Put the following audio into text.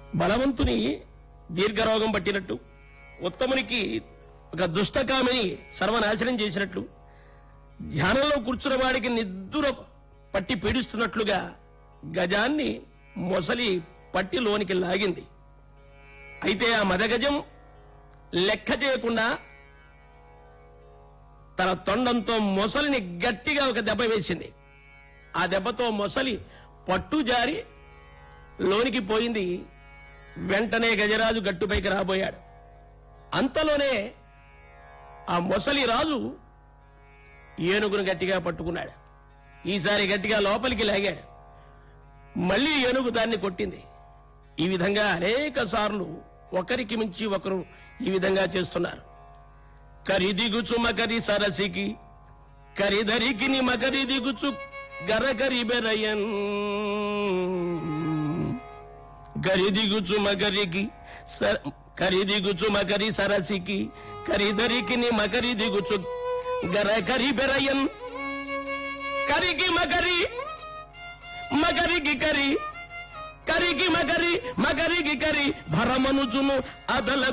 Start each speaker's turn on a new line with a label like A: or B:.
A: బలవంతుని దీర్ఘరోగం పట్టినట్టు ఉత్తమునికి ఒక దుష్టకామిని సర్వనాశనం చేసినట్లు ధ్యానంలో కూర్చున్న వాడికి నిద్ర పట్టి పీడిస్తున్నట్లుగా గజాన్ని మొసలి పట్టి లోనికి లాగింది అయితే ఆ మదగజం లెక్క చేయకుండా తన తొండంతో మొసలిని గట్టిగా ఒక దెబ్బ వేసింది ఆ దెబ్బతో మొసలి పట్టు జారి లోనికి పోయింది వెంటనే గజరాజు గట్టుపైకి రాబోయాడు అంతలోనే ఆ మొసలి రాజు ఏనుగును గట్టిగా పట్టుకున్నాడు ఈసారి గట్టిగా లోపలికి లాగాడు మళ్ళీ ఏనుగు దాన్ని కొట్టింది ఈ విధంగా అనేక సార్లు ఒకరికి మించి ఒకరు ఈ విధంగా చేస్తున్నారు కరిదిగుచు మకరి సరసికి కరిదరికి మకరి దిగుచు గరగరి బెరయన్ గరిదిగుచు మకరికి స- కరిదిగుచు మకరి సరసికి కరిదరికి మకరి దిగుచు గరగరి బెరయన్ కరికి మకరి మకరికి కరి కరికి మకరి మకరికి కరి భరమనుచును అదల